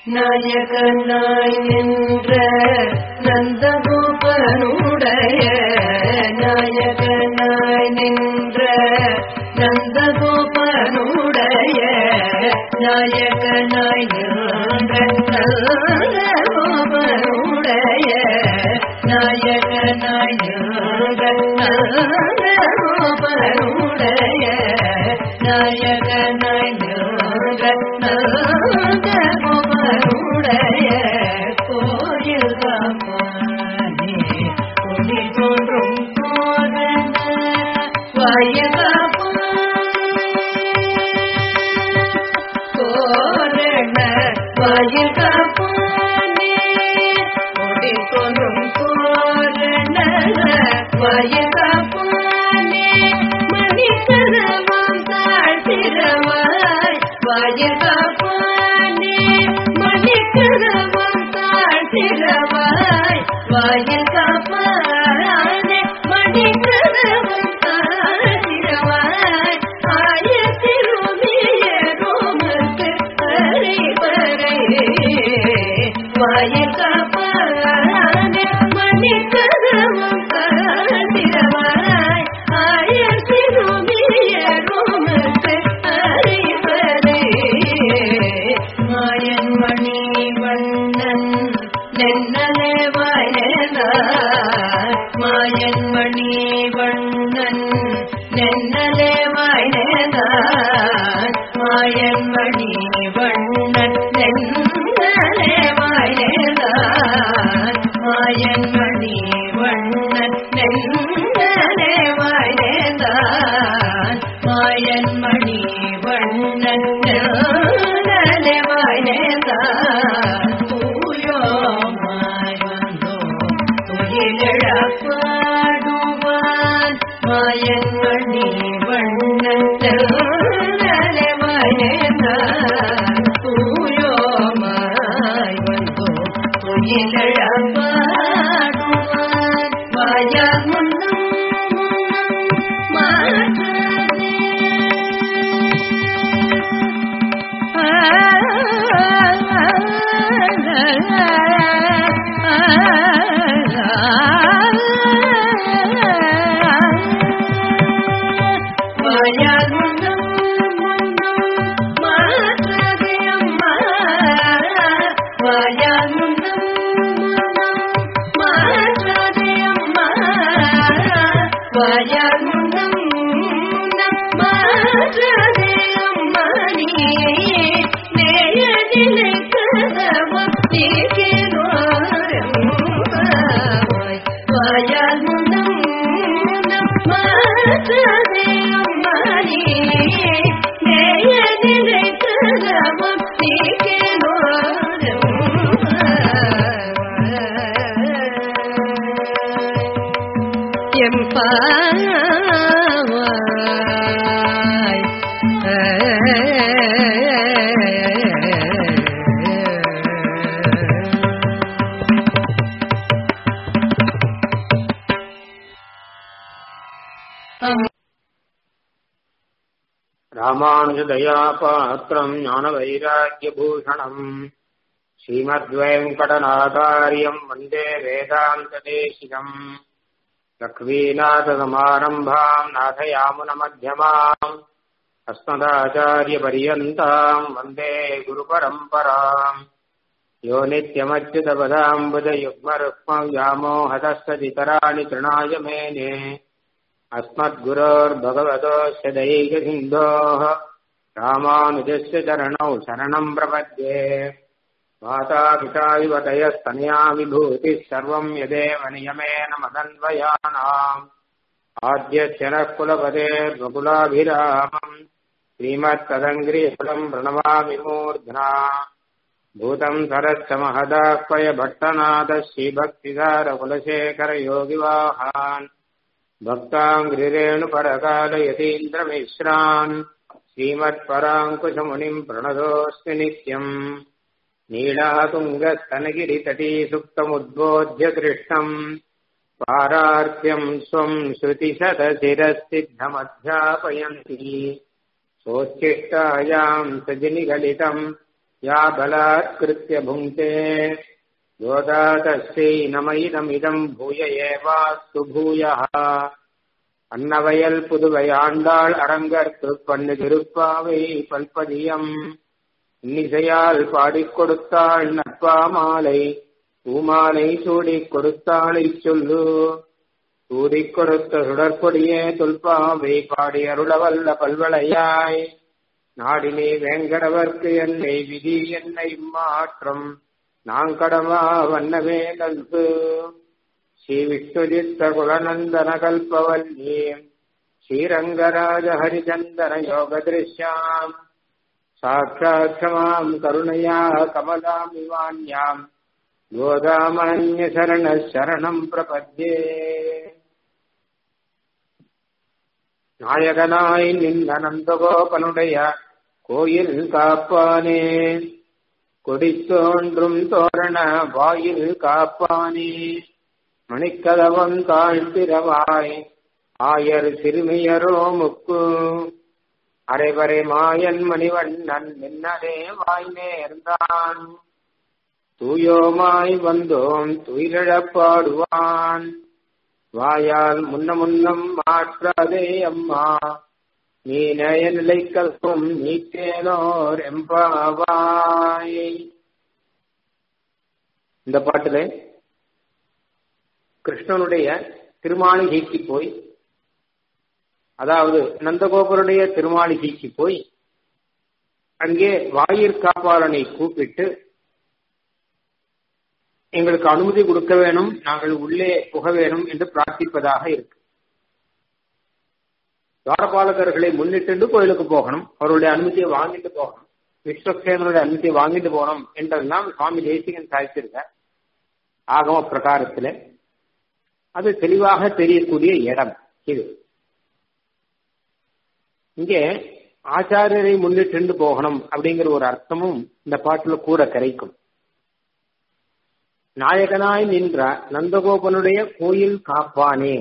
நாயகனாய் நின்ற நந்தகோபனுடைய நாயகனாய் நின்ற நந்தகோபனுடைய நாயகனாய் நின்ற நந்தகோபனுடைய நாயகனாய் நின்ற நந்தகோபனுடைய நாயகனாய் நின்ற நந்தகோபனுடைய கோயில் காப்பானே ஒளி தோன்றும் போதன தோரண வாயில் காப்பானே ஒளி தோன்றும் தோரண வாயில் காப்பானே மணிக்கரவாம் தாழ்த்திரவாய் வாயில் காப்பானே மணிக்கரவாம் தாழ்த்திரவாய் வாயில் காப்பானே மணிக்கரவாம் தாழ்த்திரவாய் ஆயத்திருமிய ரோமத்து அறிவரை வாயில் காப்பானே மணிக்கரவாம் தாழ்த்திரவாய் ஆயத்திருமிய ரோமத்து அறிவரை மாயன் மணி வண்ணன் நென்னலே வாயனார் மாயன் மணி வண்ணன் நென்னலே வாயனார் மாயன் மணி வண்ணன் நென்னலே வாயனார் மாயன் மணி வண்ணன் நென்னலே வாயனார் மாயன் மணி வண்ணன் நென்னலே வாயனார் தூயோமாய் வந்தோ துயிலழப்பாடுவான் மாயன் மணி வண்ணன் நென்னலே வாயனார் தூயோமாய் வந்தோ துயிலழப்பாடுவான் வாயால் முன்னம் மாற்றாதே வாயால் முன்னம் முன்னம் மாற்றாதே அம்மா வாயால் முன்னம் முன்னம் மாற்றாதே அம்மா வாயால் முன்னம் முன்னம் மாற்றாதே அம்மா நீ நேயதிலே கதவம் நீக்கிறோரம்மாய் வாயால் முன்னம் முன்னம் மாற்றாதே அம்மா நீ நேயதிலே கதவம் நீக்கிறோரம்மாய் எம்பாவாய் ராமானுஜதயாபாத்திரம் ஞானவைராக்கியபூஷணம் ஸ்ரீமத்வேங்கடநாதாரியம் வந்தே வேதாந்ததேசிகம் லக்ஷ்மீநாதசமாரம்பாம் நாथयामुनमध्यमाम् अस्मदाचार्यपर्यन्ताम् वन्दे गुरुपरम्पराम् यो नित्यमच्युतपदाम्बुजयुग्मरुक्मव्यामोहतस्तदितराणि तृणाय मेने अस्मद्गुरोर्भगवतोऽस्य दैकसिन्धोः रामानुजस्य चरणौ शरणम् प्रपद्ये मातापिता इव तयस्तनया विभूतिः सर्वम् यदेव नियमेन मदन्वयानाम् आद्यस्य नः कुलपतेर्वकुलाभिरामम् श्रीमत्तदङ्ग्रिफलम् प्रणमामि मूर्ध्ना भूतम् सरश्च महदाह्वय भट्टनाथः श्रीभक्तिसारकुलशेखरयोगिवाहान् भक्ताङ्घ्रिरेणुपरकालयतीन्द्रमिश्रान् श्रीमत्पराङ्कुशमुनिम् प्रणतोऽस्मि नित्यम् नीलातुङ्गस्तनगिरितटी सुप्तमुद्बोध्य कृष्णम् पारार्त्यम् स्वम् श्रुतिशतशिरसिद्धमध्यापयन्ति सोच्छिष्टायाम् सजिनिगलितम् या बलात्कृत्य भुङ्क्ते योदा तस्यै नमैदमिदम् भूय एवास्तु भूयः அன்னவயல் புதுவை ஆண்டாள் அரங்கற்கு பண்ணு திருப்பாவை பல்பதியம் இன்னிசையால் பாடிக் கொடுத்தாள் நட்பா மாலை பூமாலை சூடிக் கொடுத்தாளை சொல்லு சூடிக் கொடுத்த சுடற்கொடியே தொல்பாவை பாடி அருளவல்ல பல்வளையாய் நாடினே வேங்கடவர்க்கு என்னை விதி என்னை மாற்றம் நாங்கடமா வண்ணமே நல்கு ஸ்ரீ விஷ்ணுஜித்த குலநந்தன கல்பவல்லி ஸ்ரீரங்கராஜ ஹரிச்சந்தன யோக திருஷ்யாம் சாட்சாத் க்ஷமாம் கருணையா கமலாமிவான்யாம் கோதாமன்ய சரண சரணம் பிரபத்யே நாயகனாய் நின்ற நந்தகோபனுடைய கோயில் காப்பானே கொடித்தோன்றும் தோரண வாயில் காப்பானே மணிக்கதவம் தாழ்த்திரவாய் ஆயர் சிறுமியரோ முக்கு அரைவரை மாயன் மணிவண்ணன் மின்னரே வாய் நேர்ந்தான் தூயோமாய் வந்தோம் துயிலிழப்பாடுவான் வாயால் முன்ன முன்னம் மாற்றாதே அம்மா நீ நய நிலைக்கும் நீக்கேனோர் எம்பாவாய் இந்த பாட்டுல கிருஷ்ணனுடைய திருமாளிகைக்கு போய் அதாவது நந்தகோபருடைய திருமாளிகைக்கு போய் அங்கே வாயிற்காப்பாளனை கூப்பிட்டு எங்களுக்கு அனுமதி கொடுக்க வேணும் நாங்கள் உள்ளே புக வேணும் என்று பிரார்த்திப்பதாக இருக்கு துவாரபாலகர்களை முன்னிட்டு கோயிலுக்கு போகணும் அவருடைய அனுமதியை வாங்கிட்டு போகணும் விஸ்வசேனருடைய அனுமதியை வாங்கிட்டு போகணும் என்றெல்லாம் சுவாமி தேசிகன் சாய்த்திருக்க ஆகம பிரகாரத்தில் அது தெளிவாக தெரியக்கூடிய இடம் இது இங்கே ஆச்சாரியரை முன்னிட்டு போகணும் அப்படிங்கிற ஒரு அர்த்தமும் இந்த பாட்டுல கூட கரைக்கும் நாயகனாய் நின்ற நந்தகோபனுடைய கோயில் காப்பானே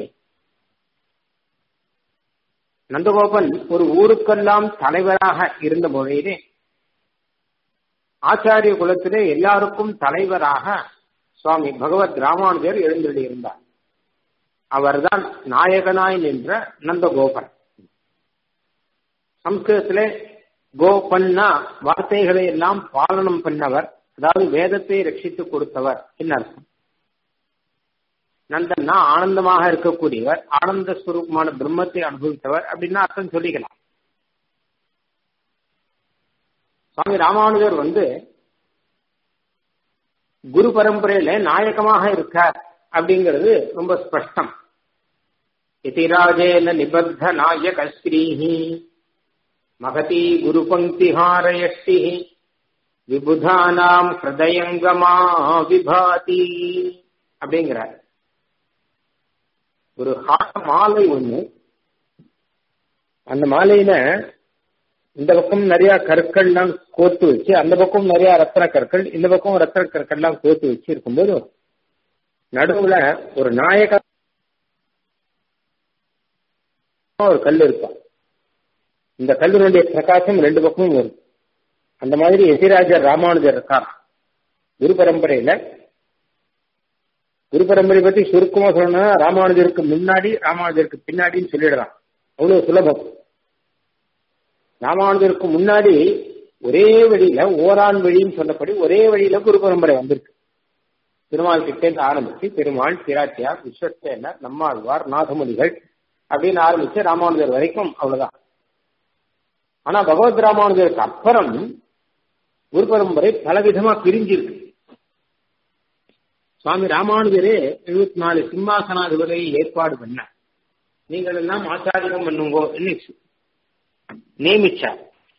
நந்தகோபன் ஒரு ஊருக்கெல்லாம் தலைவராக இருந்த முறையிலே ஆச்சாரிய குலத்திலே எல்லாருக்கும் தலைவராக சுவாமி பகவத் ராமானுஜர் எழுந்தருளியிருந்தார் அவர்தான் நாயகனாய் நின்ற நந்தகோபன் சம்ஸ்கிருதத்திலே கோபன்னா வார்த்தைகளை எல்லாம் பாலனம் பண்ணவர் அதாவது வேதத்தை ரட்சித்து கொடுத்தவர் என்ன அர்த்தம் நந்தன்னா ஆனந்தமாக இருக்கக்கூடியவர் ஆனந்த ஸ்வரூபமான பிரம்மத்தை அனுபவித்தவர் அப்படின்னா அர்த்தம் சொல்லிக்கலாம் சுவாமி ராமானுஜர் வந்து குரு பரம்பரையில நாயகமாக இருக்கார் அப்படிங்கிறது ரொம்ப ஸ்பஷ்டம் இதிராஜேன நிபத்த நாயக ஸ்ரீஹி மகதி குரு பங்கிஹாரயஷ்டி விபுதானாம் ஹிருதயங்கமா விபாதி அப்படிங்கிறார் ஒரு மாலை ஒண்ணு அந்த மாலையில இந்த பக்கம் நிறைய கற்கள்லாம் கோத்து வச்சு அந்த பக்கம் நிறைய ரத்தன கற்கள் இந்த பக்கம் ரத்தன கற்கள்லாம் கோத்து வச்சு இருக்கும்போது நடுவுல ஒரு நாயக ஒரு கல் இருக்கும் இந்த கல்லினுடைய பிரகாசம் ரெண்டு பக்கமும் வரும் அந்த மாதிரி எதிராஜர் ராமானுஜர் இருக்கார் குரு பரம்பரையில குரு பரம்பரை பத்தி சுருக்கமா சொல்லணும்னா ராமானுஜருக்கு முன்னாடி ராமானுஜருக்கு பின்னாடின்னு சொல்லிடலாம் அவ்வளவு சுலபம் ராமானுஜருக்கு முன்னாடி ஒரே வழியில ஓரான் வழின்னு சொல்லப்படி ஒரே வழியில குரு பரம்பரை வந்திருக்கு திருமால் கிட்டே ஆரம்பிச்சு பெருமாள் பிராட்டியார் விஸ்வசேனர் நம்மாழ்வார் நாகமுனிகள் அப்படின்னு ஆரம்பிச்சு ராமானுஜர் வரைக்கும் அவ்வளவுதான் ஆனா பகவத் ராமானுஜருக்கு அப்புறம் குரு பரம்பரை பலவிதமா பிரிஞ்சிருக்கு சுவாமி ராமானுஜரே எழுபத்தி நாலு சிம்மாசனாதிபதியை ஏற்பாடு பண்ண நீங்கள் எல்லாம் ஆச்சாரியம் பண்ணுங்கோ நியமிச்சார்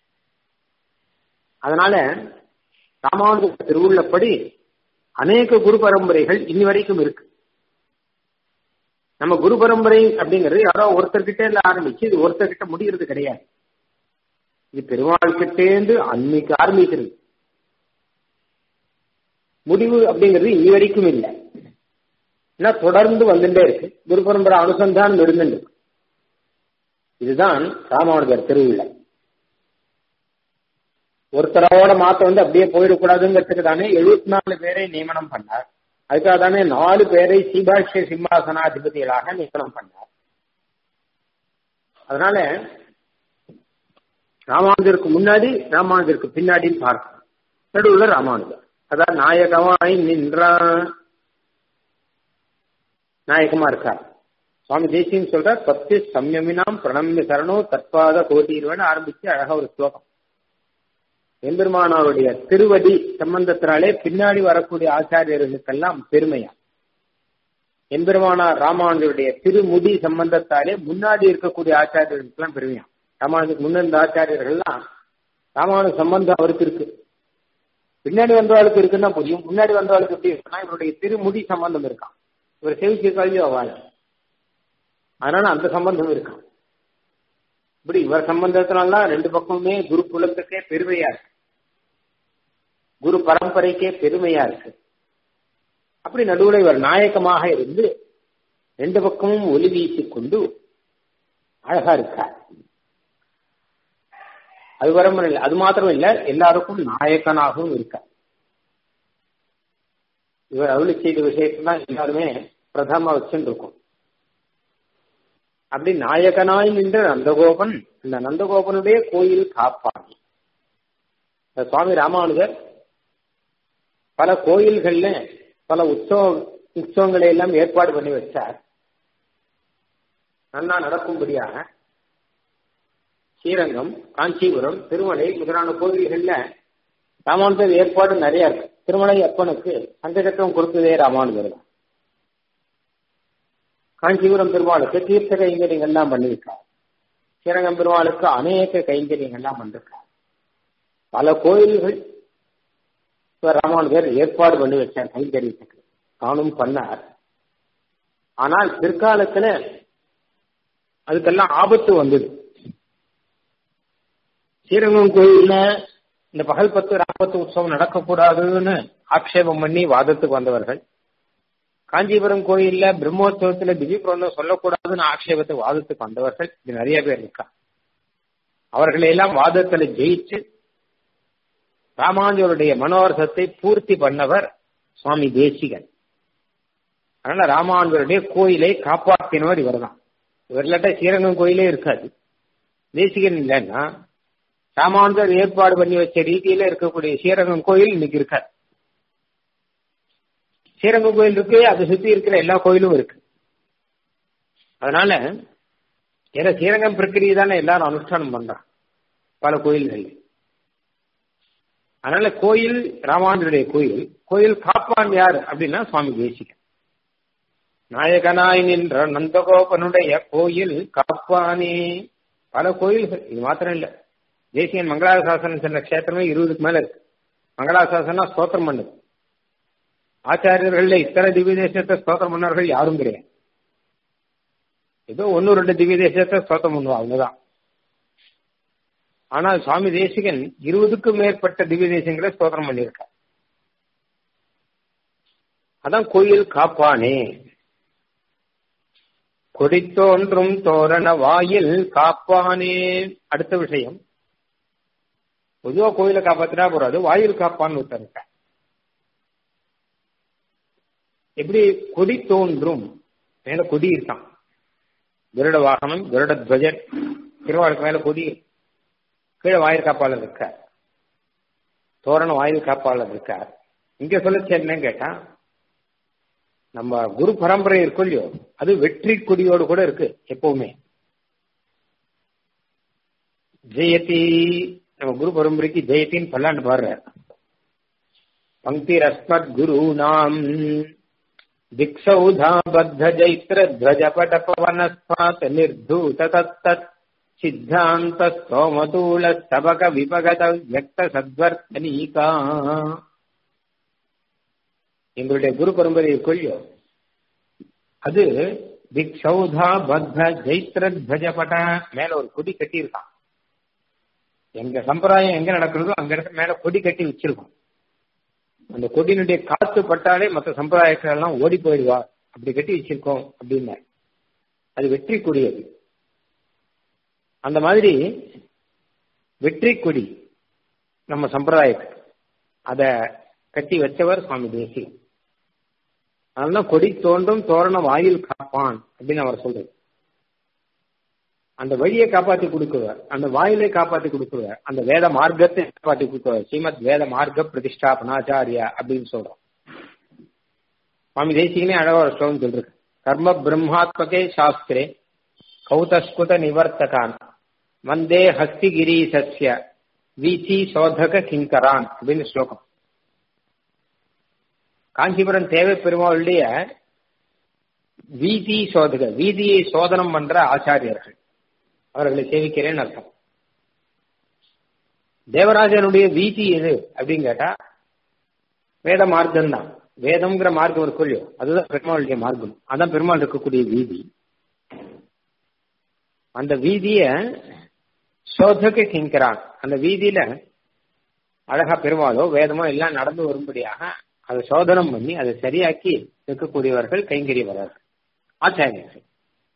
அதனால ராமானுஜர் திருவுள்ளப்படி அநேக குரு பரம்பரைகள் இனி வரைக்கும் இருக்கு நம்ம குரு பரம்பரை அப்படிங்கிறது யாரோ ஒருத்தர்கிட்ட இல்ல ஆரம்பிச்சு இது ஒருத்தர்கிட்ட முடிகிறது கிடையாது இது பெருமாள் கிட்டேந்து அன்னைக்கு ஆரம்பிக்கிறது முடிவு அப்படிங்கிறது இனி வரைக்கும் இல்லை ஏன்னா தொடர்ந்து வந்துட்டே இருக்கு குரு பரம்பரை அனுசந்தானம் இருந்துட்டு இருக்கு இதுதான் ராமானுஜர் திருவிழா ஒருத்தரோட மாத்த வந்து அப்படியே போயிடக்கூடாதுங்கிறதுக்கு தானே எழுபத்தி நாலு பேரை நியமனம் பண்ணார் அதுக்காக தானே நாலு பேரை சீபாஷ்ய சிம்மாசனாதிபதிகளாக நியமனம் பண்ணார் அதனால ராமானுஜருக்கு முன்னாடி ராமானுஜருக்கு பின்னாடின்னு பார்க்கணும் நடுவில் ராமானுஜர் அதான் நாயகமாய் நின்றா நாயகமா இருக்கார் சுவாமி தேசியம் சொல்ற பத்து சம்யமினாம் பிரணம்ய சரணோ தற்பாத கோட்டீர்வன் ஆரம்பிச்சு அழகா ஒரு ஸ்லோகம் எம்பெருமானாருடைய திருவடி சம்பந்தத்தினாலே பின்னாடி வரக்கூடிய ஆச்சாரியர்களுக்கெல்லாம் பெருமையா எம்பெருமானார் ராமானுஜருடைய திருமுடி சம்பந்தத்தாலே முன்னாடி இருக்கக்கூடிய ஆச்சாரியர்களுக்கெல்லாம் பெருமையா ராமானுஜருக்கு முன்னிருந்த ஆச்சாரியர்கள்லாம் ராமானுஜ சம்பந்தம் அவருக்கு இருக்கு பின்னாடி வந்தவாளுக்கு இருக்குன்னா புரியும் முன்னாடி வந்தவாளுக்கு எப்படி இருக்குன்னா இவருடைய திருமுடி சம்பந்தம் இருக்கான் இவர் செவிச்சு கல்வி வாழ அதனால அந்த சம்பந்தம் இருக்கான் இப்படி இவர் சம்பந்தத்தினால்தான் ரெண்டு பக்கமுமே குரு குலத்துக்கே பெருமையா இருக்கு குரு பரம்பரைக்கே பெருமையா இருக்கு அப்படி நடுவில் இவர் நாயகமாக இருந்து ரெண்டு பக்கமும் ஒளி வீசிக் கொண்டு அழகா இருக்கார் அது வரம்பு இல்லை அது மாத்திரம் இல்ல எல்லாருக்கும் நாயக்கனாகவும் இருக்கார் இவர் அருளி செய்த விஷயத்தான் எல்லாருமே பிரதம வச்சுட்டு இருக்கும் அப்படி நாயகனாய் நின்ற நந்தகோபன் இந்த நந்தகோபனுடைய கோயில் காப்பான் சுவாமி ராமானுஜர் பல கோயில்கள்ல பல உற்சவ உற்சவங்களை எல்லாம் ஏற்பாடு பண்ணி வச்சார் நன்னா நடக்கும்படியாக ஸ்ரீரங்கம் காஞ்சிபுரம் திருமலை முதலான கோவில்கள்ல ராமானுஜர் ஏற்பாடு நிறைய இருக்கு திருமலை அப்பனுக்கு சங்கச்சக்கரம் கொடுத்ததே ராமானுஜர் தான் காஞ்சிபுரம் பெருமாளுக்கு தீர்த்த கைங்கரியங்கள்லாம் பண்ணியிருக்கார் ஸ்ரீரங்கம் பெருமாளுக்கு அநேக கைங்கரியங்கள்லாம் பண்ணிருக்கார் பல கோயில்கள் ராமானுஜர் ஏற்பாடு பண்ணி வச்சார் கைங்கரியத்துக்கு தானும் பண்ணார் ஆனால் பிற்காலத்துல அதுக்கெல்லாம் ஆபத்து வந்தது ஸ்ரீரங்கம் கோயில்ல இந்த பகல் பத்து ராப்பத்து உற்சவம் நடக்கக்கூடாதுன்னு ஆக்ஷேபம் பண்ணி வாதத்துக்கு வந்தவர்கள் காஞ்சிபுரம் கோயில்ல பிரம்மோத்சவத்துல திவ்ய பிரபந்தம் சொல்லக்கூடாதுன்னு ஆக்ஷேபத்தை வாதத்துக்கு வந்தவர்கள் இது நிறைய பேர் இருக்கா அவர்களை எல்லாம் வாதத்துல ஜெயிச்சு ராமானுஜருடைய மனோரசத்தை பூர்த்தி பண்ணவர் சுவாமி தேசிகன் அதனால ராமானுஜருடைய கோயிலை காப்பாற்றினவர் இவர் தான் இவர் இல்லாட்ட ஸ்ரீரங்கம் கோயிலே இருக்காது தேசிகன் இல்லைன்னா ராமானுஜர் ஏற்பாடு பண்ணி வச்ச ரீதியில இருக்கக்கூடிய ஸ்ரீரங்கம் கோயில் இன்னைக்கு இருக்காது ஸ்ரீரங்கம் கோயில் இருக்கு அதை சுத்தி இருக்கிற எல்லா கோயிலும் இருக்கு அதனால ஏன்னா ஸ்ரீரங்கம் பிரக்கிரியை தானே எல்லாரும் அனுஷ்டானம் பண்றான் பல கோயில்கள் அதனால கோயில் ராமானுடைய கோயில் கோயில் காப்பான் யார் அப்படின்னா சுவாமி தேசிகன் நாயகனாய் நின்ற நந்தகோபனுடைய கோயில் காப்பானே பல கோயில்கள் இது மாத்திரம் இல்ல தேசியன் மங்களாசாசனம் சென்ற கஷேத்திரமே இருபதுக்கு மேல இருக்கு மங்களாசாசனா ஸ்தோத்திரம் பண்ணுது ஆச்சாரியர்கள்ல இத்தனை திவ்ய தேசத்தை ஸ்தோத்திரம் பண்ணவர்கள் யாரும் கிடையாது ஏதோ ஒன்னு ரெண்டு திவ்ய தேசத்தை ஸ்தோத்திரம் பண்ணுவா அவங்கதான் ஆனால் சுவாமி தேசிகன் இருபதுக்கும் மேற்பட்ட திவ்ய தேசங்களை ஸ்தோத்திரம் பண்ணியிருக்கார் அதான் கோயில் காப்பானே கொடித்தோன்றும் தோரண வாயில் காப்பானே அடுத்த விஷயம் பொதுவா கோயிலை காப்பாத்தினா போறாது வாயில் காப்பான்னு ஒருத்தர் இருக்க எப்படி கொடி தோன்றும் மேல கொடி இருக்கான் கருட வாகனம் கருட துவஜன் திருவாளுக்கு மேல கொடி கீழே வாயில் காப்பாளர் இருக்கார் தோரண வாயில் காப்பாளர் இருக்கார் இங்க சொல்லிச்சு என்னன்னு கேட்டா நம்ம குரு பரம்பரை இருக்கும் இல்லையோ அது வெற்றி கொடியோடு கூட இருக்கு எப்பவுமே ஜெயதி நம்ம குரு பரம்பரைக்கு ஜெயத்தின்னு பல்லாண்டு பாடுறார் பங்கி ரஸ்மத் குரு நாம் திக்ஷௌதா பத்த ஜைத்ர துவஜ பட பவனஸ்பாத் நிர்தூத தத்தத் சித்தாந்த சோமதூள ஸ்தபக விபகத வியக்த சத்வர்த்தனீகா எங்களுடைய குரு பரம்பரை கொள்ளியோ அது திக்ஷௌதா பத்த ஜெயித்ர துவஜபட மேல ஒரு கொடி கட்டி இருக்கான் எங்க சம்பிரதாயம் எங்க நடக்கிறதோ அங்க இடத்துல மேல கொடி கட்டி வச்சிருக்கோம் அந்த கொடியினுடைய காத்து பட்டாலே மற்ற சம்பிரதாயங்கள் எல்லாம் ஓடி போயிடுவா அப்படி கட்டி வச்சிருக்கோம் அப்படின்னு அது வெற்றி கொடி அது அந்த மாதிரி வெற்றி கொடி நம்ம சம்பிரதாயத்துக்கு அத கட்டி வச்சவர் சுவாமி தேசி அதனால கொடி தோன்றும் தோரண வாயில் காப்பான் அப்படின்னு அவர் சொல்றாரு அந்த வழியை காப்பாத்தி கொடுக்குவார் அந்த வாயிலை காப்பாத்தி கொடுக்குவார் அந்த வேத மார்க்கத்தை காப்பாத்தி கொடுக்குவார் ஸ்ரீமத் வேத மார்க்க பிரதிஷ்டாபனாச்சாரியா அப்படின்னு சொல்றோம் சுவாமி தேசிகனே அழகா ஒரு ஸ்லோகம் சொல்றது கர்ம பிரம்மாத்மகே சாஸ்திரே கௌதஸ்குத நிவர்த்தகான் வந்தே ஹஸ்திகிரீசஸ்ய வீச்சி சோதக கிங்கரான் அப்படின்னு ஸ்லோகம் காஞ்சிபுரம் தேவை பெருமாளுடைய வீதி சோதக வீதியை சோதனம் பண்ற ஆச்சாரியர்கள் அவர்களை சேவிக்கிறேன்னு அர்த்தம் தேவராஜனுடைய வீதி எது அப்படின்னு கேட்டா வேத மார்க்கம் தான் வேதம்ங்கிற மார்க்கம் ஒரு கொள்ளியோ அதுதான் பெருமாளுடைய மார்க்கம் அதான் பெருமாள் இருக்கக்கூடிய வீதி அந்த வீதிய சோதக கிங்கிறான் அந்த வீதியில அழகா பெருமாளோ வேதமோ எல்லாம் நடந்து வரும்படியாக அதை சோதனம் பண்ணி அதை சரியாக்கி இருக்கக்கூடியவர்கள் கைங்கரியவர்கள் ஆச்சாரியர்கள்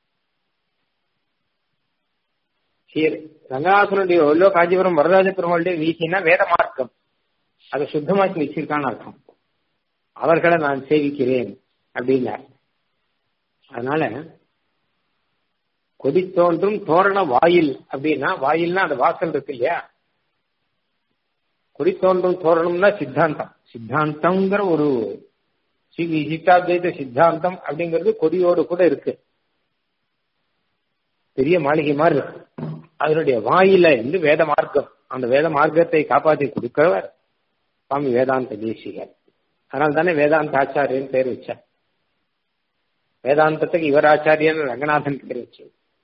சரி ரங்கநாதனுடைய ஒல்லோ காஞ்சிபுரம் வரராஜ பெருமாளுடைய வீசினா வேத மார்க்கம் அதை சுத்தமாக்கி வச்சிருக்கான்னு அர்த்தம் அவர்களை நான் சேவிக்கிறேன் அப்படின்னார் அதனால கொடி தோன்றும் தோரண வாயில் அப்படின்னா வாயில்னா அந்த வாசல் இருக்கு இல்லையா கொடி தோன்றும் தோரணம்னா சித்தாந்தம் சித்தாந்தம்ங்கிற ஒரு விசிஷ்டாத்வைத சித்தாந்தம் அப்படிங்கிறது கொடியோடு கூட இருக்கு பெரிய மாளிகை மாதிரி இருக்கு அதனுடைய வாயில இருந்து வேத மார்க்கம் அந்த வேத மார்க்கத்தை காப்பாற்றி கொடுக்கிறவர் சுவாமி வேதாந்த தேசிகர் அதனால தானே வேதாந்த ஆச்சாரியன் பேர் வச்சார் வேதாந்தத்துக்கு இவர் ஆச்சாரியன் ரங்கநாதன் பேர் வச்சு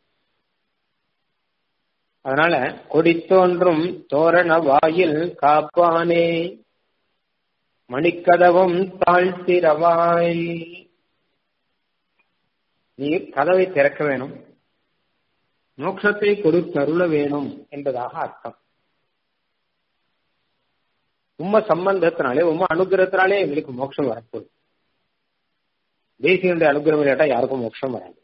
அதனால கொடி தோன்றும் தோரண வாயில் காப்பானே மணிக்கதவும் தாழ்த்திரவாய் நீ கதவை திறக்க வேணும் மோட்சத்தை கொடுத்தருள வேணும் என்பதாக அர்த்தம் உம்ம சம்பந்தத்தினாலே உம்ம அனுகிரகத்தினாலே எங்களுக்கு மோட்சம் வரப்போகுது தேசியனுடைய அனுகிரகம் கேட்டா யாருக்கும் மோட்சம் வராது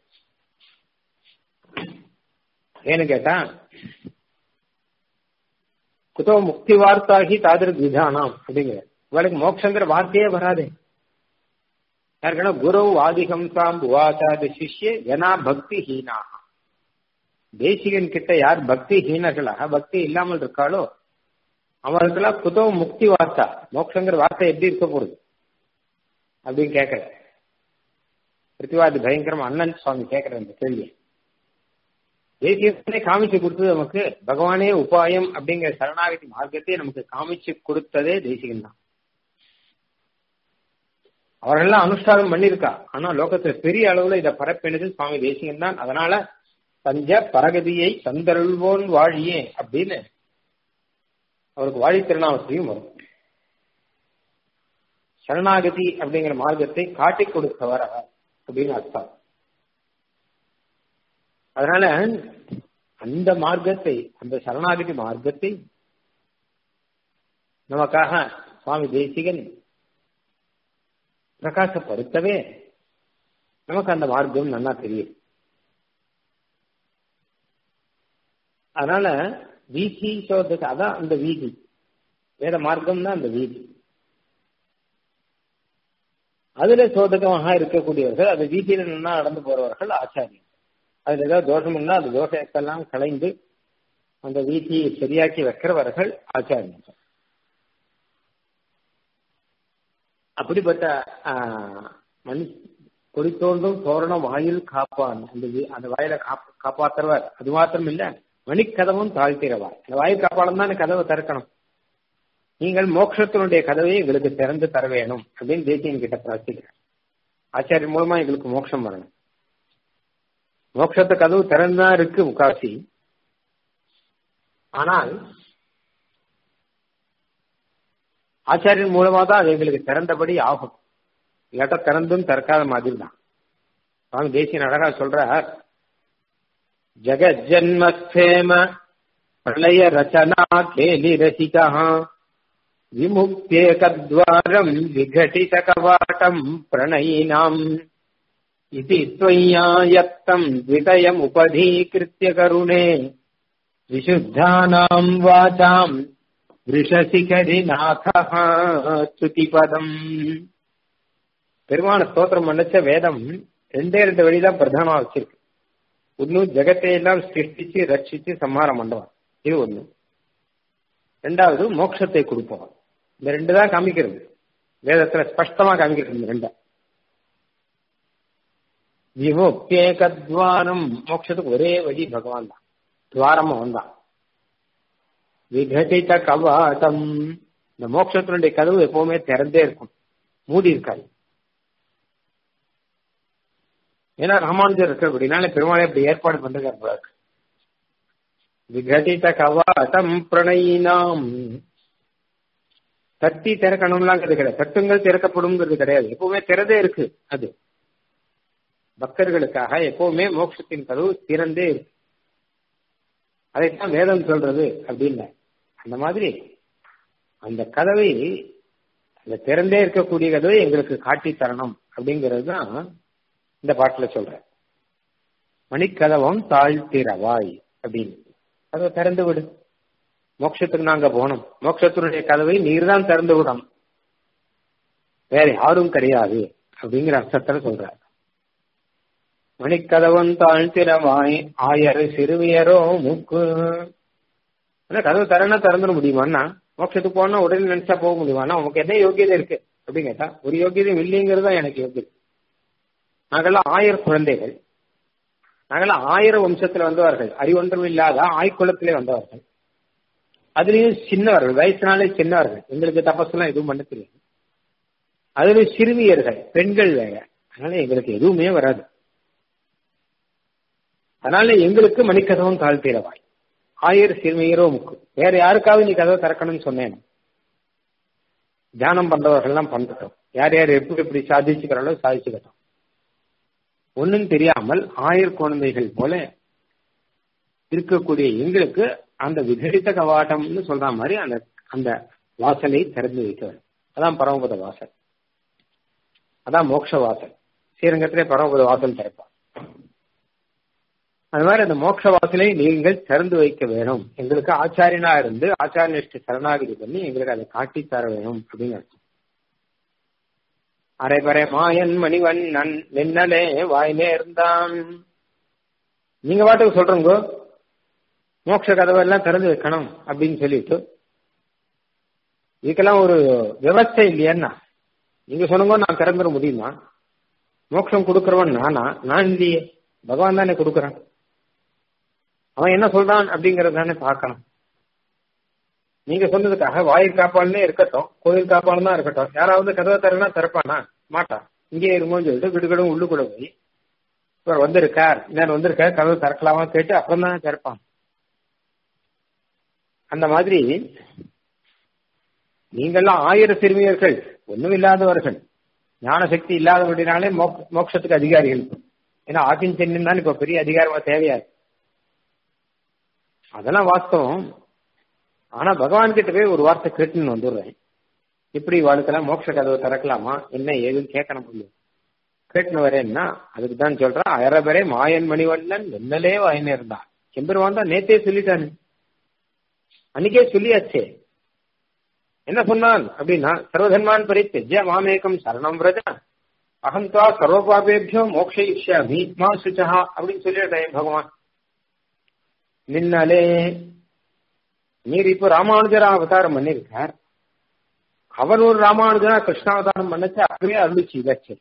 ஏன்னு கேட்டா குதோ முக்தி வார்த்தாகி தாதிர விதானம் அப்படிங்கிற இவளுக்கு மோட்சங்கிற வார்த்தையே வராது யாருக்கா குரு ஆதிகம்சாம் உவாச்சாத சிஷ்ய ஜனா பக்தி ஹீனாக தேசிகன் கிட்ட யார் பக்தி ஹீனர்களாக பக்தி இல்லாமல் இருக்காளோ அவர்களுக்கெல்லாம் குதோ முக்தி வார்த்தா மோட்சங்கிற வார்த்தை எப்படி இருக்க போகுது அப்படின்னு கேட்கற பிருத்திவாதி பயங்கரம் அண்ணன் சுவாமி கேட்கிற அந்த கேள்வி தேசியத்திலே காமிச்சு கொடுத்தது நமக்கு பகவானே உபாயம் அப்படிங்கிற சரணாகதி மார்க்கத்தை நமக்கு காமிச்சு கொடுத்ததே தேசிகன் தான் அவர்கள்லாம் அனுஷ்டானம் பண்ணிருக்கா ஆனா லோகத்துல பெரிய அளவுல இதை பரப்பினது சுவாமி தேசிகன் தான் அதனால பஞ்ச பரகதியை தந்தருள்வோன் வாழியே அப்படின்னு அவருக்கு வாழி திருநாமத்தையும் வரும் சரணாகதி அப்படிங்கிற மார்க்கத்தை காட்டி கொடுத்தவர் அவர் அப்படின்னு அர்த்தம் அதனால அந்த மார்க்கத்தை அந்த சரணாகதி மார்க்கத்தை நமக்காக சுவாமி தேசிகன் பிரகாசப்படுத்தவே நமக்கு அந்த மார்க்கம் நல்லா தெரியும் அதனால வீதி சோதத்தை அதான் அந்த வீதி வேத மார்க்கம் தான் அந்த வீதி அதுல சோதகமாக இருக்கக்கூடியவர்கள் அந்த வீதியில நின்னா நடந்து போறவர்கள் ஆச்சாரியர் அதுல ஏதாவது தோஷம் இருந்தா அந்த தோஷத்தெல்லாம் கலைந்து அந்த வீதியை சரியாக்கி வைக்கிறவர்கள் ஆச்சாரியர்கள் அப்படிப்பட்ட மணி கொடி தோன்றும் தோரண வாயில் காப்பான் அந்த அந்த வாயில காப்பாத்துறவர் அது மாத்திரம் இல்ல மணிக்கதவும் தாழ்த்திரவார் அந்த வாயில் காப்பாளம் தான் கதவை திறக்கணும் நீங்கள் மோட்சத்தினுடைய கதவை எங்களுக்கு திறந்து தர வேணும் அப்படின்னு தேசியன் கிட்ட பிரார்த்திக்கிறார் ஆச்சாரியன் மூலமா எங்களுக்கு மோட்சம் வரணும் மோட்சத்து கதவு திறந்துதான் இருக்கு முக்காசி ஆனால் ஆச்சாரியன் மூலமா தான் அது எங்களுக்கு திறந்தபடி ஆகும் இல்லாட்டா திறந்தும் திறக்காத மாதிரி தான் சுவாமி தேசியன் அழகா சொல்றார் ஜெகஜன்மஸ்தேம பிரளய ரச்சனா கேலி ரசிகா விமுக்தேகத்வாரம் விகட்டித கவாட்டம் பிரணயினாம் इति त्वय्यायत्तम् द्वितयमुपधीकृत्य करुणे विशुद्धानाम् वाचाम् ரிஷசிகரி நாதா ஸ்துதிபதம் பெருமான ஸ்தோத்திரம் பண்ணச்ச வேதம் ரெண்டே ரெண்டு வழிதான் பிரதானமா வச்சிருக்கு ஒன்னு ஜெகத்தை எல்லாம் சிருஷ்டிச்சு ரட்சிச்சு சம்ஹாரம் பண்ணுவான் இது ஒண்ணு ரெண்டாவது மோட்சத்தை கொடுப்பவன் இந்த ரெண்டு தான் காமிக்கிறது வேதத்துல ஸ்பஷ்டமா காமிக்கிறது இந்த ரெண்டா விமுக்தேகத்வாரம் மோட்சத்துக்கு ஒரே வழி பகவான் தான் துவாரம் அவன் தான் விகடித கவாட்டம் இந்த மோட்சத்தினுடைய கதவு எப்பவுமே திறந்தே இருக்கும் மூடி இருக்காது ஏன்னா ராமானுஜர் இருக்கு அப்படின்னால பெருமாளை இப்படி ஏற்பாடு பண்றாரு போல இருக்கு விகடித கவாட்டம் பிரணயினாம் தட்டி திறக்கணும்லாங்கிறது கிடையாது தட்டுங்கள் திறக்கப்படும்ங்கிறது கிடையாது எப்பவுமே திறந்தே இருக்கு அது பக்தர்களுக்காக எப்பவுமே மோட்சத்தின் கதவு திறந்தே இருக்கு அதைத்தான் வேதம் சொல்றது அப்படின்னு அந்த மாதிரி அந்த கதவை அந்த திறந்தே இருக்கக்கூடிய கதவை எங்களுக்கு காட்டி தரணும் அப்படிங்கிறது தான் இந்த பாட்டுல சொல்ற மணிக்கதவம் தாழ்த்திரவாய் அப்படின்னு அதை திறந்து விடு மோட்சத்துக்கு நாங்க போனோம் மோட்சத்தினுடைய கதவை நீர் தான் திறந்து விடணும் வேற யாரும் கிடையாது அப்படிங்கிற அர்த்தத்துல சொல்றார் மணிக்கதவன் தாழ்த்திரவாய் ஆயர் சிறுமியரோ மூக்கு கதவு திறனா திறந்துட முடியுமாண்ணா மோட்சத்துக்கு போனா உடனே நினைச்சா போக முடியுமாண்ணா உனக்கு என்ன யோகியதை இருக்கு அப்படின்னு கேட்டா ஒரு யோகியதையும் இல்லைங்கிறது தான் எனக்கு யோகியதை நாங்கெல்லாம் ஆயிரம் குழந்தைகள் நாங்கெல்லாம் ஆயிரம் வம்சத்துல வந்தவர்கள் அறிவொன்றும் இல்லாத ஆய்குளத்திலே வந்தவர்கள் அதுலயும் சின்னவர்கள் வயசுனாலே சின்னவர்கள் எங்களுக்கு தபஸ்லாம் எதுவும் பண்ண தெரியாது அதுலயும் சிறுமியர்கள் பெண்கள் வேற அதனால எங்களுக்கு எதுவுமே வராது அதனால எங்களுக்கு மணிக்கதவும் தாழ்த்திரவாய் ஆயிரம் சிறுமியரோ முக்கு வேற யாருக்காவது நீ கதவை திறக்கணும்னு சொன்னேன் தியானம் பண்றவர்கள்லாம் பண்ணட்டும் யார் யார் எப்படி எப்படி சாதிச்சுக்கிறாளோ சாதிச்சுக்கட்டும் ஒன்னும் தெரியாமல் ஆயிரம் குழந்தைகள் போல இருக்கக்கூடிய எங்களுக்கு அந்த விதரித்த கவாட்டம்னு சொல்ற மாதிரி அந்த அந்த வாசலை திறந்து வைக்க வேண்டும் அதான் பரமபத வாசல் அதான் மோட்ச வாசல் ஸ்ரீரங்கத்திலே பரமபத வாசல் திறப்பார் அது மாதிரி அந்த மோட்ச வாசலை நீங்கள் திறந்து வைக்க வேணும் எங்களுக்கு ஆச்சாரியனா இருந்து ஆச்சாரியனிஷ்ட சரணாகிதி பண்ணி எங்களுக்கு அதை காட்டி தர வேணும் அப்படின்னு அர்த்தம் அரைபறை மாயன் மணிவண்ணன் நின்னலே வாய் நேர்ந்தான் நீங்க பாட்டுக்கு சொல்றோங்க மோட்ச கதவெல்லாம் திறந்து வைக்கணும் அப்படின்னு சொல்லிட்டு இதுக்கெல்லாம் ஒரு விவஸ்தை இல்லையன்னா நீங்க சொன்னங்க நான் திறந்துட முடியுமா மோட்சம் கொடுக்கறவன் நானா நான் இல்லையே பகவான் தானே கொடுக்கறான் அவன் என்ன சொல்றான் அப்படிங்கறத தானே பார்க்கணும் நீங்க சொன்னதுக்காக வாயில் காப்பாளனே இருக்கட்டும் கோயில் காப்பாளன் தான் இருக்கட்டும் யாராவது கதவை திறனா திறப்பானா மாட்டான் இங்கே இருமோன்னு சொல்லிட்டு விடுகடும் உள்ளுக்குள்ள போய் இவர் வந்திருக்கார் நான் வந்திருக்கார் கதவை திறக்கலாமா கேட்டு அப்புறம் தான் திறப்பான் அந்த மாதிரி நீங்கெல்லாம் ஆயிரம் சிறுமியர்கள் ஒண்ணும் இல்லாதவர்கள் ஞான சக்தி இல்லாதவடினாலே மோட்சத்துக்கு அதிகாரிகள் ஏன்னா ஆக்கிஞ்சன்யம் தான் இப்ப பெரிய அதிகாரமா தேவையா அதெல்லாம் வாஸ்தவம் ஆனா பகவான் கிட்ட போய் ஒரு வார்த்தை கேட்டுன்னு வந்துடுறேன் இப்படி வாழ்க்கெல்லாம் மோட்ச கதவை திறக்கலாமா என்ன ஏதுன்னு கேட்கணும் முடியும் கேட்டுன்னு வரேன்னா அதுக்கு தான் சொல்றான் அயரபரே மாயன் மணிவண்ணன் என்னலே வாயினே இருந்தான் எம்பெருவான் தான் நேத்தே சொல்லிட்டானு அன்னைக்கே சொல்லியாச்சே என்ன சொன்னான் அப்படின்னா சர்வதன்மான் பரித்தெஜ்ய மாமேகம் சரணம் விரஜ அகம் துவா சர்வபாபேபியோ மோக்ஷயிஷ்யாமி மா சுச்சா அப்படின்னு சொல்லிட்டேன் பகவான் நின்னாலே நீர் இப்போ ராமானுஜரா அவதாரம் பண்ணிருக்கார் அவர் ஒரு ராமானுஜரா கிருஷ்ணாவதாரம் பண்ணச்சு அப்படியே அருளிச்சு இதாச்சு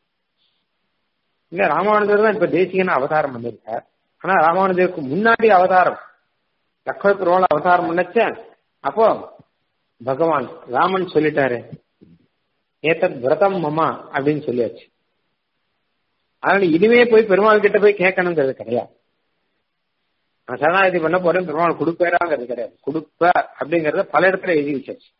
இல்ல ராமானுஜர் தான் இப்ப தேசிகன அவதாரம் பண்ணிருக்கார் ஆனா ராமானுஜருக்கு முன்னாடி அவதாரம் லக்ஷ்மண பெருமாள் அவதாரம் பண்ணச்ச அப்போ பகவான் ராமன் சொல்லிட்டாரு ஏத்தத் விரதம் மமா அப்படின்னு சொல்லியாச்சு அதனால இனிமே போய் பெருமாள் கிட்ட போய் கேட்கணுங்கிறது கிடையாது நான் சரணாகதி பண்ண போறேன் பெருமாள் கொடுப்பாராங்கிறது கிடையாது கொடுப்ப அப்படிங்கறத பல இடத்துல எழுதி வச்சாச்சு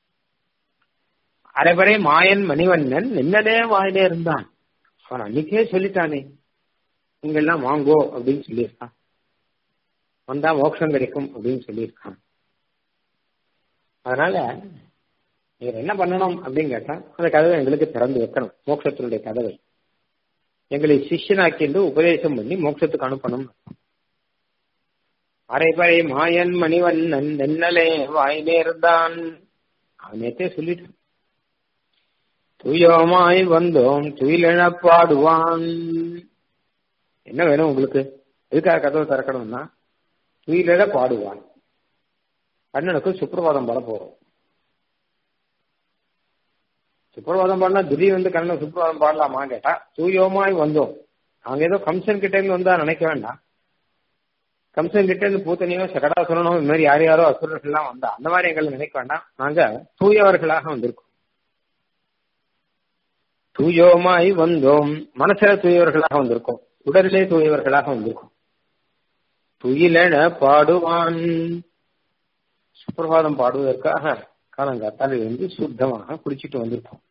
அரைவரை மாயன் மணிவண்ணன் நின்னதே வாயிலே இருந்தான் அவன் அன்னைக்கே சொல்லிட்டானே நீங்கெல்லாம் வாங்கோ அப்படின்னு சொல்லியிருக்கான் வந்தா மோட்சம் கிடைக்கும் அப்படின்னு சொல்லியிருக்கான் அதனால நீங்க என்ன பண்ணணும் அப்படின்னு கேட்டா அந்த கதவை எங்களுக்கு திறந்து வைக்கணும் மோட்சத்தினுடைய கதவை எங்களை சிஷ்யனாக்கி உபதேசம் பண்ணி மோட்சத்துக்கு அனுப்பணும் அரைபறை மாயன் மணிவண்ணன் நென்னலே வாய் நேர்ந்தான் அவனேத்தே சொல்லிட்டான் துயோமாய் வந்தோம் துயிலெழப் பாடுவான் என்ன வேணும் உங்களுக்கு எதுக்காக கதவை திறக்கணும்னா துயிலெழ பாடுவான் கண்ணனுக்கு சுப்பிரபாதம் பாட போறோம் சுப்பிரபாதம் பாடினா திடீர் வந்து கண்ணன் சுப்பிரபாதம் பாடலாமா கேட்டா தூயோமாய் வந்தோம் அவங்க ஏதோ கம்சன் கிட்ட இருந்து வந்தா நினைக்க வேண்டாம் கம்சன் கிட்ட இருந்து பூத்தனியோ சகடாசுரனோ இந்த மாதிரி யார் யாரோ அசுரர்கள் எல்லாம் வந்தா அந்த மாதிரி எங்களை நினைக்க வேண்டாம் நாங்க தூயவர்களாக வந்திருக்கோம் தூயோமாய் வந்தோம் மனசுல தூயவர்களாக வந்திருக்கோம் உடலிலே தூயவர்களாக வந்திருக்கோம் துயிலென பாடுவான் சுப்பிரபாதம் பாடுவதற்காக காலங்காத்தால் இருந்து சுத்தமாக குடிச்சிட்டு வந்திருக்கோம்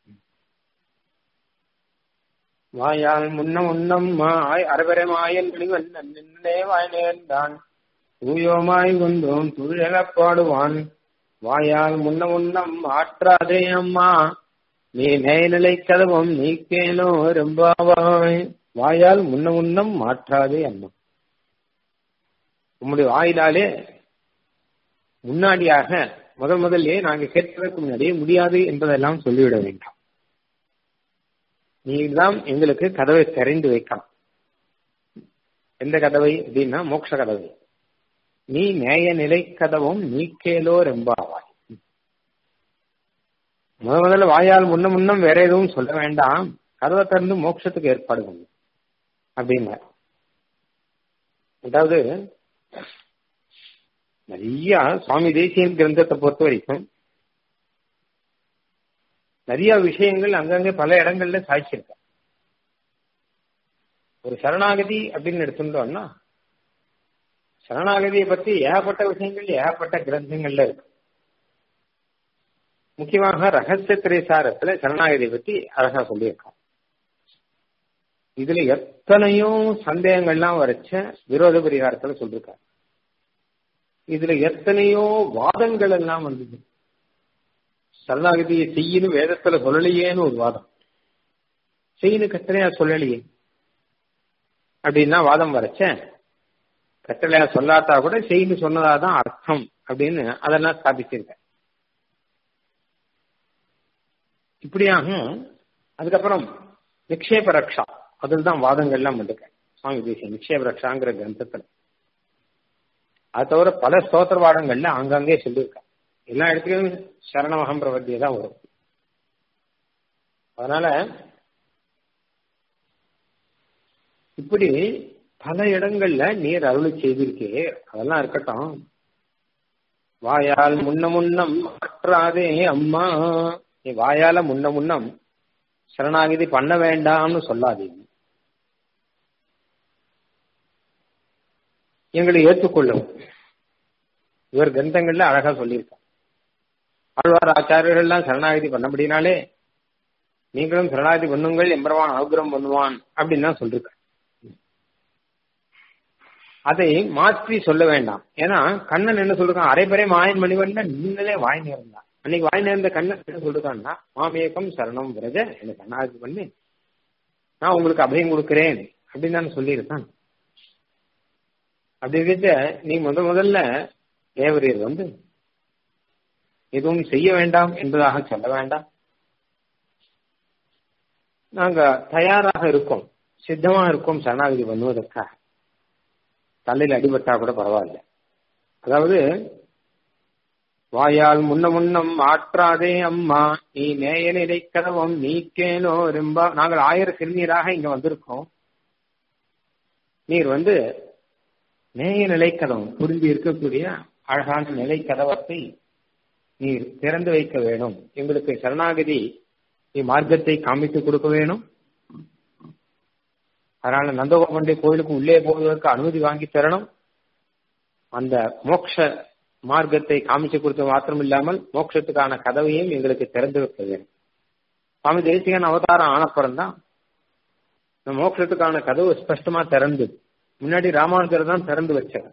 வாயால் முன்ன முன்னம் மாய் அரவரை மாயன் வெளிவன் நின்னே வாய் நேர்ந்தான் தூயோமாய் வந்தோம் துயிலெனப் பாடுவான் வாயால் முன்ன முன்னம் ஆற்றாதே அம்மா நீ நேயநிலை கதவம் நீக்கேனோ ரொம்பாவாய் வாயால் முன்ன முன்னம் மாற்றாதே அம்மா உம்முடைய வாயிலாலே முன்னாடியாக முதல் முதல்லே நாங்க கேட்பதற்கு முன்னாடியே முடியாது என்பதெல்லாம் சொல்லிவிட வேண்டாம் நீதான் எங்களுக்கு கதவை திறந்து வைக்கலாம் எந்த கதவை அப்படின்னா மோட்ச கதவை நீ நேய நிலை கதவும் நீக்கேலோ ரெம்பாவாய் முத முதல்ல வாயால் முன்ன முன்னம் வேற எதுவும் சொல்ல வேண்டாம் கதவை திறந்து மோட்சத்துக்கு ஏற்பாடு பண்ணு அப்படின்னா அதாவது நிறைய சுவாமி தேசியன் கிரந்தத்தை பொறுத்த வரைக்கும் நிறைய விஷயங்கள் அங்கங்கே பல இடங்கள்ல சாய்ச்சிருக்க ஒரு சரணாகதி அப்படின்னு எடுத்துட்டோம்னா சரணாகதியை பத்தி ஏகப்பட்ட விஷயங்கள் ஏகப்பட்ட கிரந்தங்கள்ல இருக்கு முக்கியமாக ரகசிய திரைசாரத்துல சரணாகதியை பத்தி அழகா சொல்லியிருக்கான் இதுல எத்தனையோ சந்தேகங்கள்லாம் வரைச்ச விரோத பரிகாரத்துல சொல்லிருக்காரு இதுல எத்தனையோ வாதங்கள் எல்லாம் வந்தது சரணாகதியை செய்யணும் வேதத்துல சொல்லலையேன்னு ஒரு வாதம் செய்யணும் கட்டளையா சொல்லலையே அப்படின்னா வாதம் வரைச்சேன் கட்டளையா சொல்லாட்டா கூட செய்யணும் சொன்னதாதான் அர்த்தம் அப்படின்னு அதெல்லாம் ஸ்தாபிச்சிருக்கேன் இப்படியாக அதுக்கப்புறம் நிக்ஷேப ரக்ஷா அதில் தான் வாதங்கள்லாம் வந்திருக்கேன் சுவாமி தேசிய நிக்ஷேப ரக்ஷாங்கிற கிரந்தத்துல அது தவிர பல ஸ்தோத்திர வாதங்கள்ல அங்கங்கே சொல்லியிருக்கேன் எல்லா இடத்துலயும் சரணமகம் பிரபத்தியே தான் வரும் அதனால இப்படி பல இடங்கள்ல நீர் அருளை செய்திருக்கே அதெல்லாம் இருக்கட்டும் வாயால் முன்ன முன்னம் மாற்றாதே அம்மா நீ வாயால முன்ன முன்னம் சரணாகிதி பண்ண வேண்டாம்னு சொல்லாதீங்க எங்களை ஏற்றுக்கொள்ளும் இவர் கிரந்தங்கள்ல அழகா சொல்லியிருக்கார் ஆழ்வார் ஆச்சாரியர்கள்லாம் சரணாகதி பண்ணபடினாலே நீங்களும் சரணாகதி பண்ணுங்கள் எம்பரவான் அனுகிரகம் பண்ணுவான் அப்படின்னு தான் சொல்லிருக்க அதை மாற்றி சொல்ல வேண்டாம் ஏன்னா கண்ணன் என்ன சொல்றான் அரைபறை மாயன் மணிவண்ண நீங்களே வாய் நேர்ந்தான் அன்னைக்கு வாய் நேர்ந்த கண்ணன் என்ன சொல்றான்னா மாமேகம் சரணம் விரஜ எனக்கு சரணாகதி பண்ணி நான் உங்களுக்கு அபயம் கொடுக்கிறேன் அப்படின்னு தான் சொல்லியிருக்கான் அப்படி இருக்க நீ முத முதல்ல தேவரீர் வந்து எதுவும் செய்ய வேண்டாம் என்பதாக சொல்ல வேண்டாம் நாங்க தயாராக இருக்கோம் சித்தமா இருக்கோம் சரணாகதி பண்ணுவதற்காக தலையில் அடிபட்டா கூட பரவாயில்ல அதாவது வாயால் முன்ன முன்னம் ஆற்றாதே அம்மா நீ நேய நிலை கதவம் நீக்கேனோ ரொம்ப நாங்கள் ஆயிர சிறுநீராக இங்க வந்திருக்கோம் நீர் வந்து நேய நிலை கதவம் புரிந்து இருக்கக்கூடிய அழகான நிலை கதவத்தை நீர் திறந்து வைக்க வேணும் எங்களுக்கு சரணாகதி நீ மார்க்கத்தை காமித்து கொடுக்க வேணும் அதனால நந்தகோபண்டை கோயிலுக்கு உள்ளே போவதற்கு அனுமதி வாங்கி தரணும் அந்த மோட்ச மார்க்கத்தை காமிச்சு கொடுத்த மாத்திரம் இல்லாமல் மோட்சத்துக்கான கதவையும் எங்களுக்கு திறந்து வைக்க வேணும் சுவாமி தேசிகன் அவதாரம் ஆனப்புறம் தான் இந்த மோட்சத்துக்கான கதவு ஸ்பஷ்டமா திறந்தது முன்னாடி ராமானுஜர் தான் திறந்து வச்சார்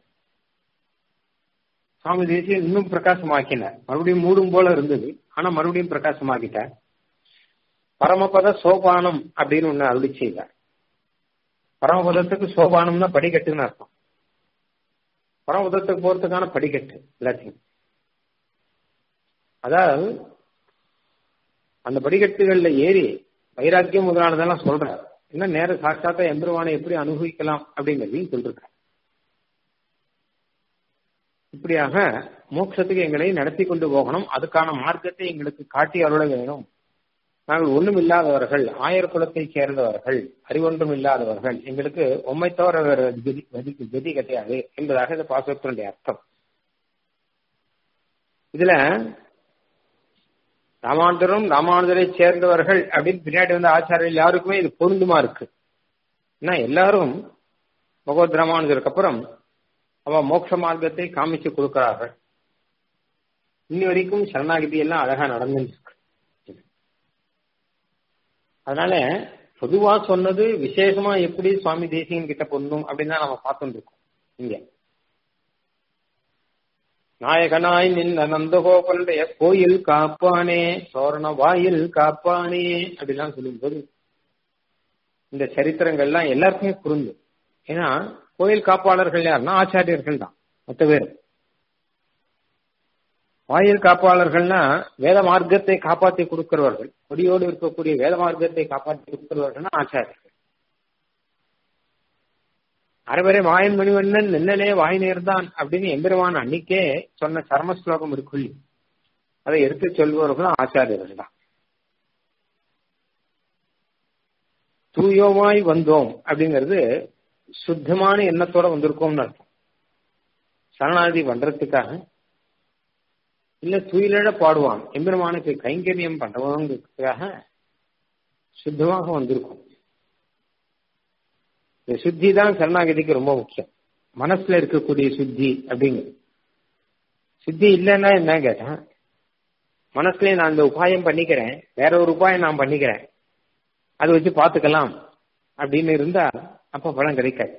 சுவாமி தேசியன் இன்னும் பிரகாசமாக்கினார் மறுபடியும் மூடும் போல இருந்தது ஆனா மறுபடியும் பிரகாசமாக்கிட்டார் பரமபத சோபானம் அப்படின்னு ஒண்ணு அருளி செய்தார் பரமபதத்துக்கு சோபானம்னா படிக்கட்டுன்னு அர்த்தம் பரமபதத்துக்கு போறதுக்கான படிக்கட்டு எல்லாத்தையும் அதாவது அந்த படிக்கட்டுகள்ல ஏறி வைராக்கியம் முதலானதெல்லாம் சொல்றார் என்ன நேர சாட்சாத்தா எம்பெருமானை எப்படி அனுபவிக்கலாம் அப்படிங்கிறதையும் சொல்றார் இப்படியாக மோட்சத்துக்கு எங்களை நடத்தி கொண்டு போகணும் அதுக்கான மார்க்கத்தை எங்களுக்கு காட்டி அருள வேணும் நாங்கள் ஒண்ணும் இல்லாதவர்கள் ஆயர் குலத்தைச் சேர்ந்தவர்கள் அறிவொன்றும் இல்லாதவர்கள் எங்களுக்கு உண்மை தவிர வேற கதி கதி- கதி கிடையாது என்பதாக இந்த பாசத்தினுடைய அர்த்தம் இதுல ராமானுஜரும் ராமானுஜரை சேர்ந்தவர்கள் அப்படின்னு பின்னாடி வந்த ஆச்சாரியர்கள் யாருக்குமே இது பொருந்துமா இருக்கு ஏன்னா எல்லாரும் பகவத் ராமானுஜருக்கு அப்புறம் அவ மோட்ச மார்க்கத்தை காமிச்சு கொடுக்கிறார்கள் இன்னி வரைக்கும் சரணாகிதி எல்லாம் அழகா நடந்துட்டு இருக்கு அதனால பொதுவா சொன்னது விசேஷமா எப்படி சுவாமி தேசிகன் கிட்ட பொண்ணும் அப்படின்னு தான் நம்ம பார்த்துட்டு இருக்கோம் இங்க நாயகனாய் நின்ற நந்தகோபனுடைய கோயில் காப்பானே சோரண வாயில் காப்பானே அப்படிலாம் சொல்லும்போது இந்த சரித்திரங்கள்லாம் எல்லாருக்குமே பொருந்தும் ஏன்னா கோயில் காப்பாளர்கள் யாருன்னா ஆச்சாரியர்கள் தான் மொத்த பேர் வாயில் காப்பாளர்கள்னா வேத மார்க்கத்தை காப்பாற்றி கொடுக்கிறவர்கள் கொடியோடு இருக்கக்கூடிய வேத மார்க்கத்தை காப்பாற்றி கொடுக்கிறவர்கள்னா ஆச்சாரியர்கள் அரைவரை வாயன் மணிவண்ணன் நின்னலே வாய் நேர்தான் அப்படின்னு எம்பெருமான் அன்னைக்கே சொன்ன சர்ம ஸ்லோகம் இருக்குள்ளி அதை எடுத்து சொல்பவர்களும் ஆச்சாரியர்கள் தான் தூயோமாய் வந்தோம் அப்படிங்கிறது சுத்தமான எண்ணத்தோட வந்திருக்கோம்னு அர்த்தம் சரணாதி பண்றதுக்காக இல்ல துயிலழ பாடுவான் எம்பெருமானுக்கு கைங்கரியம் பண்றவங்கிறதுக்காக சுத்தமாக வந்திருக்கும் இந்த சுத்தி தான் சரணாகதிக்கு ரொம்ப முக்கியம் மனசுல இருக்கக்கூடிய சுத்தி அப்படிங்கிறது சுத்தி இல்லைன்னா என்ன கேட்டேன் மனசுல நான் இந்த உபாயம் பண்ணிக்கிறேன் வேற ஒரு உபாயம் நான் பண்ணிக்கிறேன் அதை வச்சு பார்த்துக்கலாம் அப்படின்னு இருந்தா அப்ப பலன் கிடைக்காது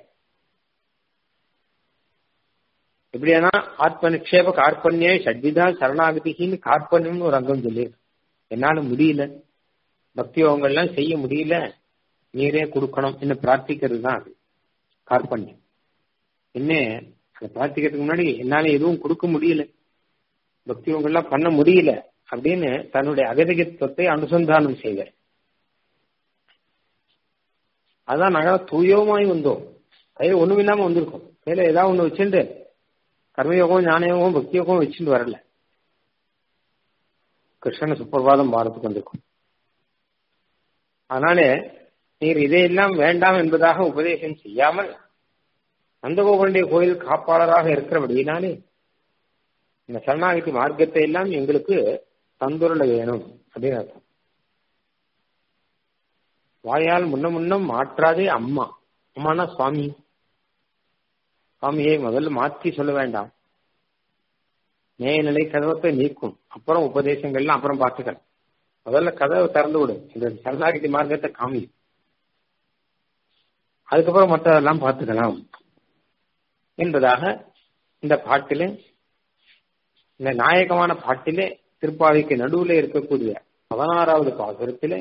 எப்படியானா ஆத்ம நிக்ஷேப கார்பண்யே ஷட்விதா சரணாகதின்னு கார்பண்யம்னு ஒரு அங்கம் சொல்லி என்னால முடியல பக்தி யோகங்கள்லாம் செய்ய முடியல நீரே கொடுக்கணும் என்ன பிரார்த்திக்கிறது தான் அது கார்பண்யம் என்ன அதை பிரார்த்திக்கிறதுக்கு முன்னாடி என்னால எதுவும் கொடுக்க முடியல பக்தி யோகங்கள்லாம் பண்ண முடியல அப்படின்னு தன்னுடைய அகதிகத்துவத்தை அனுசந்தானம் செய்வார் அதான் நாங்க தூயோமாய் வந்தோம் கையில ஒண்ணும் இல்லாம வந்திருக்கோம் கையில ஏதாவது ஒண்ணு வச்சுட்டு கர்மயோகம் ஞானயோகம் பக்தி யோகம் வச்சுட்டு வரல கிருஷ்ணன சுப்பிரபாதம் பாரத்துக்கு வந்திருக்கும் அதனால நீர் இதையெல்லாம் வேண்டாம் என்பதாக உபதேசம் செய்யாமல் நந்தகோபனுடைய கோயில் காப்பாளராக இருக்கிறபடியினாலே இந்த சரணாகதி மார்க்கத்தை எல்லாம் எங்களுக்கு தந்துருள வேணும் அப்படின்னு அர்த்தம் வாயால் முன்ன முன்னம் மாற்றாதே அம்மா அம்மானா சுவாமி சுவாமியை முதல்ல மாற்றி சொல்ல வேண்டாம் நேயநிலை கதவத்தை நீக்கும் அப்புறம் உபதேசங்கள்லாம் அப்புறம் பார்த்துக்கலாம் முதல்ல கதவை திறந்து விடு இந்த சரணாகதி மார்க்கத்தை காமி அதுக்கப்புறம் மற்றதெல்லாம் பார்த்துக்கலாம் என்பதாக இந்த பாட்டிலே இந்த நாயகமான பாட்டிலே திருப்பாவைக்கு நடுவில் இருக்கக்கூடிய பதினாறாவது பாசுரத்திலே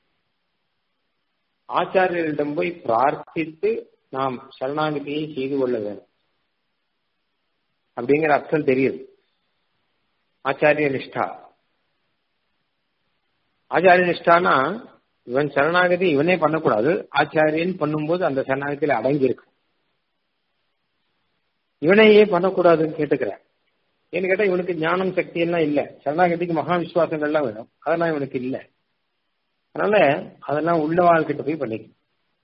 ஆச்சாரியரிடம் போய் பிரார்த்தித்து நாம் சரணாகதியை செய்து கொள்ள வேண்டும் அப்படிங்கிற அர்த்தம் தெரியுது ஆச்சாரிய நிஷ்டா ஆச்சாரிய நிஷ்டானா இவன் சரணாகதி இவனே பண்ணக்கூடாது ஆச்சாரியன் பண்ணும்போது அந்த சரணாகதியில அடங்கி இருக்கு இவனையே பண்ணக்கூடாதுன்னு கேட்டுக்கிறேன் ஏன்னு கேட்டா இவனுக்கு ஞானம் சக்தி எல்லாம் இல்ல சரணாகதிக்கு மகா விசுவாசங்கள்லாம் வேணும் அதெல்லாம் இவனுக்கு இல்லை அதனால அதெல்லாம் உள்ள வாழ்க்கிட்ட போய் பண்ணிக்கணும்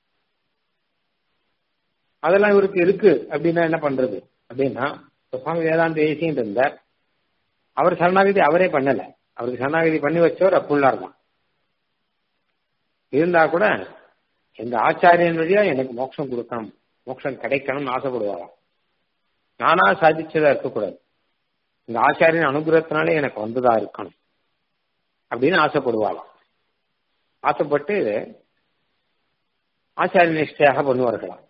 அதெல்லாம் இவருக்கு இருக்கு அப்படின்னா என்ன பண்றது அப்படின்னா சுவாமி வேதாந்த ஏசியும் இருந்தார் அவர் சரணாகதி அவரே பண்ணல அவருக்கு சரணாகதி பண்ணி வச்சவர் அப்புள்ளார் தான் இருந்தா கூட எங்க ஆச்சாரியன் வழியா எனக்கு மோட்சம் கொடுக்கணும் மோட்சம் கிடைக்கணும்னு ஆசைப்படுவாராம் நானா சாதிச்சதா இருக்கக்கூடாது இந்த ஆச்சாரியன் அனுகிரகத்தினாலே எனக்கு வந்ததா இருக்கணும் அப்படின்னு ஆசைப்படுவாளாம் ஆசைப்பட்டு ஆச்சாரிய நிஷ்டையாக பண்ணுவார்களாம்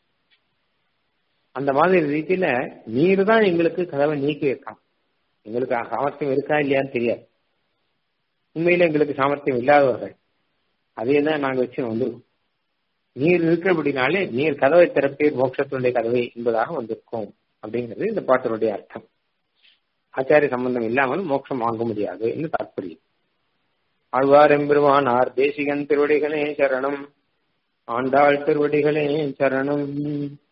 அந்த மாதிரி ரீதியில நீர் தான் எங்களுக்கு கதவை நீக்கி வைக்கலாம் எங்களுக்கு சாமர்த்தியம் இருக்கா இல்லையான்னு தெரியாது உண்மையில எங்களுக்கு சாமர்த்தியம் இல்லாதவர்கள் அதே தான் நாங்க வச்சு வந்திருக்கோம் நீர் இருக்கிறபடினாலே நீர் கதவை திறப்பே மோட்சத்தினுடைய கதவை என்பதாக வந்திருக்கோம் அப்படிங்கிறது இந்த பாட்டினுடைய அர்த்தம் ஆச்சாரிய சம்பந்தம் இல்லாமல் மோட்சம் வாங்க முடியாது என்று தாற்பயம் ஆழ்வார் எம்பெருமானார் தேசிகன் திருவடிகளே சரணம் ஆண்டாள் திருவடிகளே சரணம்